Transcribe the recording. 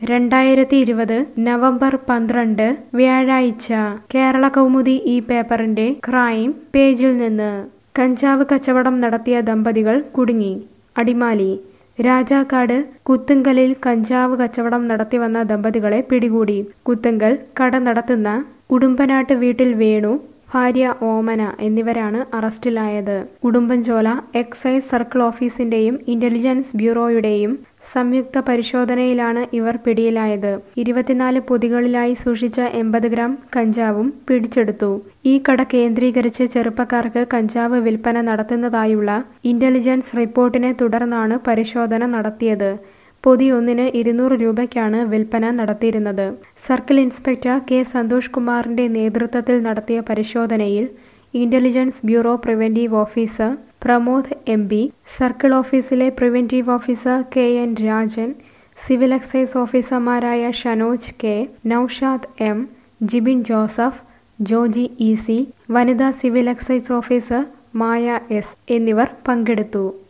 രണ്ടായിരത്തി ഇരുപത് നവംബർ പന്ത്രണ്ട് വ്യാഴാഴ്ച കേരള കൗമുദി ഈ പേപ്പറിന്റെ ക്രൈം പേജിൽ നിന്ന് കഞ്ചാവ് കച്ചവടം നടത്തിയ ദമ്പതികൾ കുടുങ്ങി അടിമാലി രാജാക്കാട് കുത്തുങ്കലിൽ കഞ്ചാവ് കച്ചവടം നടത്തിവന്ന ദമ്പതികളെ പിടികൂടി കുത്തുങ്കൽ കട നടത്തുന്ന ഉടുമ്പനാട്ട് വീട്ടിൽ വേണു ഭാര്യ ഓമന എന്നിവരാണ് അറസ്റ്റിലായത് ഉടുമ്പൻചോല എക്സൈസ് സർക്കിൾ ഓഫീസിന്റെയും ഇന്റലിജൻസ് ബ്യൂറോയുടെയും സംയുക്ത പരിശോധനയിലാണ് ഇവർ പിടിയിലായത് ഇരുപത്തിനാല് പൊതികളിലായി സൂക്ഷിച്ച എൺപത് ഗ്രാം കഞ്ചാവും പിടിച്ചെടുത്തു ഈ കട കേന്ദ്രീകരിച്ച് ചെറുപ്പക്കാർക്ക് കഞ്ചാവ് വിൽപ്പന നടത്തുന്നതായുള്ള ഇന്റലിജൻസ് റിപ്പോർട്ടിനെ തുടർന്നാണ് പരിശോധന നടത്തിയത് പൊതി ഒന്നിന് ഇരുന്നൂറ് രൂപയ്ക്കാണ് വിൽപ്പന നടത്തിയിരുന്നത് സർക്കിൾ ഇൻസ്പെക്ടർ കെ സന്തോഷ് കുമാറിന്റെ നേതൃത്വത്തിൽ നടത്തിയ പരിശോധനയിൽ intelligence bureau preventive officer Pramod M P circle ഓഫീസിലെ preventive officer K N Rajan civil excise ഓഫീസർമാരായ Shanoj K Noushad M Jibin Joseph Joji E C വനിതാ civil excise officer Maya S എന്നിവർ പങ്കെടുത്തു